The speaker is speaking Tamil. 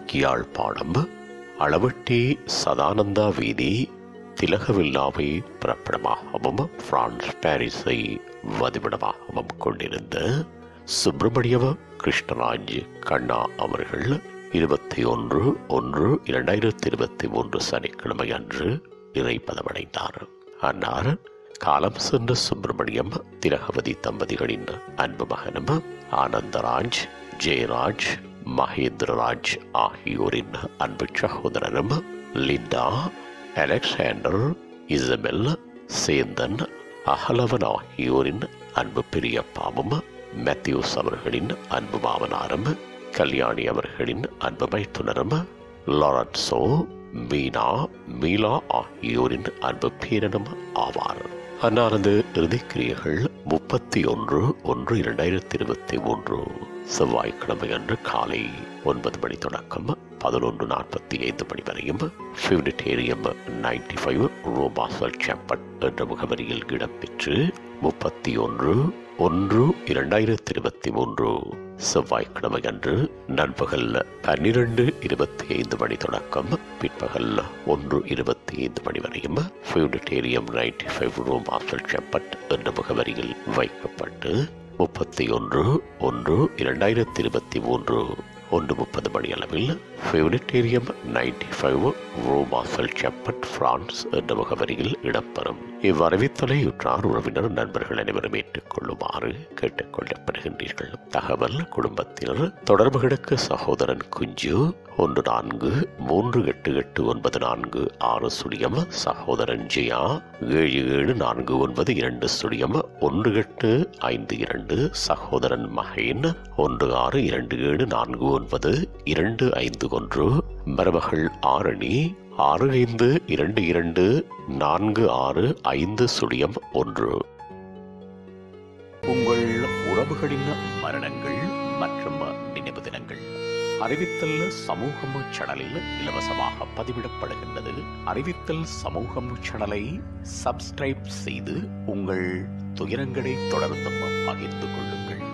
யாழ்ப்பாணம் அளவட்டி சதானந்தா வீதி திலகவில்லாவை பிறப்பிடமாகவும் பிரான்ஸ் பாரிஸை வதிவிடமாகவும் கொண்டிருந்த சுப்பிரமணியவ கிருஷ்ணராஜ் கண்ணா அவர்கள் இருபத்தி ஒன்று ஒன்று இரண்டாயிரத்தி இருபத்தி மூன்று சனிக்கிழமை அன்று இறைப்பதமடைந்தார் அன்னார் காலம் சென்ற சுப்பிரமணியம் திலகவதி தம்பதிகளின் அன்பு மகனும் ஆனந்தராஜ் ஜெயராஜ் மகேந்திரராஜ் ஆகியோரின் அன்பு சகோதரனும் Linda Alexander Isabel Senthan Agalavan ஆகியோரின் அன்பு பெரியப்பாவும் மேத்யூஸ் அவர்களின் அன்பு மாமனாரும் கல்யாணி அவர்களின் அன்பு மைத்துனரும் லாரன்சோ மீனா மீலா ஆகியோரின் அன்பு பேரனும் ஆவார் அன்னாரது இறுதிக்கிரியைகள் முப்பத்தி ஒன்று ஒன்று இரண்டாயிரத்தி இருபத்தி மூன்று செவ்வாய்க்கிழமை அன்று காலை ஒன்பது மணி தொடக்கம் பதினொன்று நாற்பத்தி ஐந்து மணி வரையும் ஃபியூனிடேரியம் நைன்டி ஃபைவ் ரோபாசல் சேம்பட் என்ற முகவரியில் இடம்பெற்று முப்பத்தி ஒன்று ஒன்று இரண்டாயிரத்தி இருபத்தி மூன்று செவ்வாய்க்கிழமை அன்று நண்பகல் பன்னிரண்டு இருபத்தி ஐந்து மணி தொடக்கம் பிற்பகல் ஒன்று இருபத்தி ஐந்து மணி வரையும் ஃபியூனிடேரியம் நைன்டி ஃபைவ் ரூம் ஆஸ்டல் செப்பட் என்ற முகவரியில் வைக்கப்பட்டு முப்பத்தி ஒன்று ஒன்று இரண்டாயிரத்தி இருபத்தி மூன்று ஒன்று முப்பது மணி அளவில் ஃபியூனிடேரியம் நைன்டி ஃபைவ் ரோமாசல் செப்பட் பிரான்ஸ் என்ற முகவரியில் இடம்பெறும் இவ்வரவித்தலை உற்றார் உறவினர் நண்பர்கள் அனைவரும் ஏற்றுக்கொள்ளுமாறு கேட்டுக்கொள்ளப்படுகின்றீர்கள் தகவல் குடும்பத்தினர் தொடர்புகளுக்கு சகோதரன் குஞ்சு ஒன்று நான்கு மூன்று எட்டு எட்டு ஒன்பது நான்கு ஆறு சுழியம் சகோதரன் ஜெயா ஏழு ஏழு நான்கு ஒன்பது இரண்டு சுழியம் ஒன்று எட்டு ஐந்து இரண்டு சகோதரன் மகேன் ஒன்று ஆறு இரண்டு ஏழு நான்கு ஒன்பது இரண்டு ஐந்து ஒன்று மருமகள் ஆரணி ஆறு ஐந்து இரண்டு இரண்டு நான்கு ஆறு ஐந்து சுழியம் ஒன்று உங்கள் உறவுகளின் மரணங்கள் மற்றும் நினைவு தினங்கள் அறிவித்தல் சமூகம் சேனலில் இலவசமாக பதிவிடப்படுகின்றது அறிவித்தல் சமூகம் சேனலை சப்ஸ்கிரைப் செய்து உங்கள் துயரங்களை தொடர்ந்தும் பகிர்ந்து கொள்ளுங்கள்